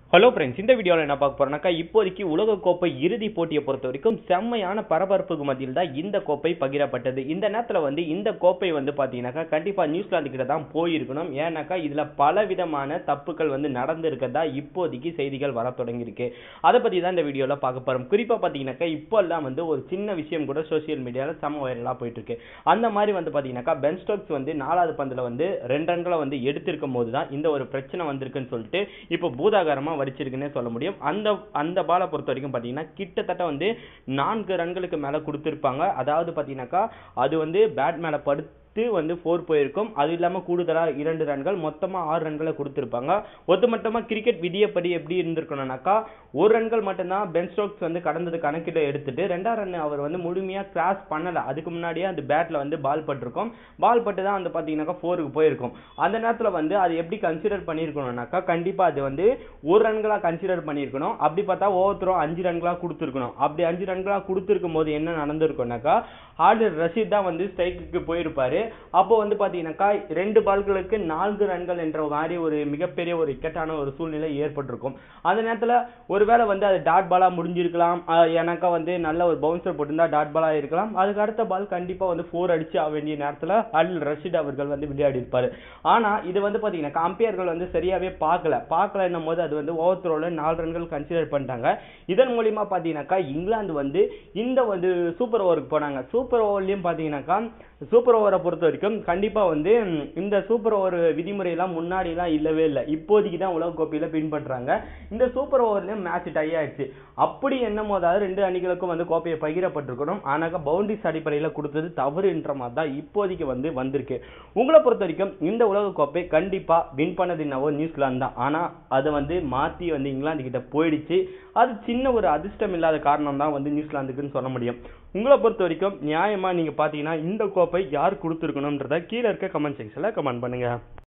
hello friends இந்த வீடியோவில் என்ன பார்க்க போறோம்னாக்கா இப்போதைக்கு உலகக்கோப்பை இறுதி போட்டியை பொறுத்த வரைக்கும் செம்மையான பரபரப்புக்கு மத்தியில் தான் இந்த கோப்பை பகிரப்பட்டது இந்த நேரத்தில் வந்து இந்த கோப்பை வந்து பார்த்தீங்கன்னாக்கா கண்டிப்பாக நியூசிலாந்து கிட்ட தான் போயிருக்கணும் ஏன்னாக்கா இதில் பல விதமான தப்புக்கள் வந்து நடந்திருக்கதா இப்போதைக்கு செய்திகள் வர தொடங்கியிருக்கு அதை பற்றி தான் இந்த வீடியோவில் பார்க்க போகிறோம் குறிப்பாக பார்த்தீங்கன்னாக்கா இப்போல்லாம் வந்து ஒரு சின்ன விஷயம் கூட சோஷியல் மீடியாவில் செம்ம வைரலாக போயிட்டு இருக்கு அந்த மாதிரி வந்து பார்த்தீங்கன்னாக்கா பென் ஸ்டோக்ஸ் வந்து நாலாவது பந்தில் வந்து ரெண்டு ரன்களை வந்து எடுத்திருக்கும் போது தான் இந்த ஒரு பிரச்சனை வந்திருக்குன்னு சொல்லிட்டு இப்போ பூதாகாரமாக வடிச்சிருக்குன்னே சொல்ல முடியும் அந்த அந்த பாலை பொறுத்த வரைக்கும் பார்த்தீங்கன்னா கிட்டத்தட்ட வந்து நான்கு ரன்களுக்கு மேலே கொடுத்துருப்பாங்க அதாவது பார்த்தீங்கன்னாக்கா அது வந்து பேட் மேலே படுத்து வந்து ஃபோர் போயிருக்கும் அது இல்லாமல் கூடுதலாக இரண்டு ரன்கள் மொத்தமாக ஆறு ரன்களை கொடுத்துருப்பாங்க ஒட்டுமொத்தமாக கிரிக்கெட் விதியப்படி எப்படி இருந்திருக்கணும்னாக்கா ஒரு ரன்கள் மட்டும்தான் பென் ஸ்டோக்ஸ் வந்து கடந்தது கணக்கில் எடுத்துட்டு ரெண்டாம் ரன் அவர் வந்து முழுமையாக கிராஸ் பண்ணலை அதுக்கு முன்னாடியே அந்த பேட்டில் வந்து பால் பட்டிருக்கும் பால் பட்டு தான் வந்து பார்த்தீங்கன்னாக்கா ஃபோருக்கு போயிருக்கும் அந்த நேரத்தில் வந்து அது எப்படி கன்சிடர் பண்ணியிருக்கணும்னாக்கா கண்டிப்பாக அது வந்து ஒரு ரன்களாக கன்சிடர் பண்ணியிருக்கணும் அப்படி பார்த்தா ஒவ்வொருத்தரும் அஞ்சு ரன்களாக கொடுத்துருக்கணும் அப்படி அஞ்சு ரன்களாக கொடுத்துருக்கும் போது என்ன நடந்திருக்கும்னாக்கா ஆர்டர் ரஷீத் தான் வந்து ஸ்ட்ரைக்குக்கு போயிருப்பாரு அப்போ வந்து பார்த்தீங்கன்னாக்கா ரெண்டு பால்களுக்கு நான்கு ரன்கள் என்ற மாதிரி ஒரு மிகப்பெரிய ஒரு இக்கட்டான ஒரு சூழ்நிலை ஏற்பட்டிருக்கும் அந்த நேரத்தில் ஒருவேளை வந்து அது டாட் பாலாக முடிஞ்சிருக்கலாம் அஹ் எனக்கா வந்து நல்ல ஒரு பவுன்சர் போட்டிருந்தா டாட் பாலாக இருக்கலாம் அதுக்கு அடுத்த பால் கண்டிப்பாக வந்து ஃபோர் அடிச்சு ஆக வேண்டிய நேரத்தில் அல் ரஷீத் அவர்கள் வந்து விளையாடி இருப்பார் ஆனால் இது வந்து பார்த்தீங்கன்னா அம்பையர்கள் வந்து சரியாகவே பார்க்கல பார்க்கலன்னும் போது அது வந்து ஓவர்த்ரோவில் நாலு ரன்கள் கன்சிடர் பண்ணிட்டாங்க இதன் மூலியமா பார்த்தீங்கன்னாக்கா இங்கிலாந்து வந்து இந்த வந்து சூப்பர் ஓவருக்கு போனாங்க சூப்பர் ஓவர்லையும் பார்த்தீங்கன்னாக்கா சூப்பர் ஓவரை பொறுத்த வரைக்கும் கண்டிப்பாக வந்து ம், இந்த சூப்பர் ஓவர் விதிமுறையெல்லாம் முன்னாடிலாம் இல்லவே இல்லை இப்போதைக்கு தான் உலக கோப்பையில் பின்பற்றுறாங்க இந்த சூப்பர் ஓவர்லேயும் மேட்ச் டை ஆயிடுச்சு அப்படி என்னும் போதாவது ரெண்டு அணிகளுக்கும் வந்து கோப்பையை பகிரப்பட்டிருக்கணும் ஆனாக்கா பவுண்டரிஸ் அடிப்படையில் கொடுத்தது தவறுன்ற மாதிரி தான் இப்போதைக்கு வந்து வந்திருக்கு உங்களை பொறுத்த வரைக்கும் இந்த உலக கோப்பை கண்டிப்பாக வின் பண்ணது என்னவோ நியூசிலாந்து தான் ஆனால் அதை வந்து மாற்றி வந்து இங்கிலாந்து கிட்ட போயிடுச்சு அது சின்ன ஒரு அதிர்ஷ்டம் இல்லாத காரணம் தான் வந்து நியூசிலாந்துக்குன்னு சொல்ல முடியும் உங்களை பொறுத்த வரைக்கும் நியாயமாக நீங்கள் பார்த்தீங்கன்னா இந்த கோப்பை யார் கொடுத்துருக்கணுன்றத கீழே இருக்க கமெண்ட் செக்ஷனில் கமெண்ட் பண்ணுங்கள்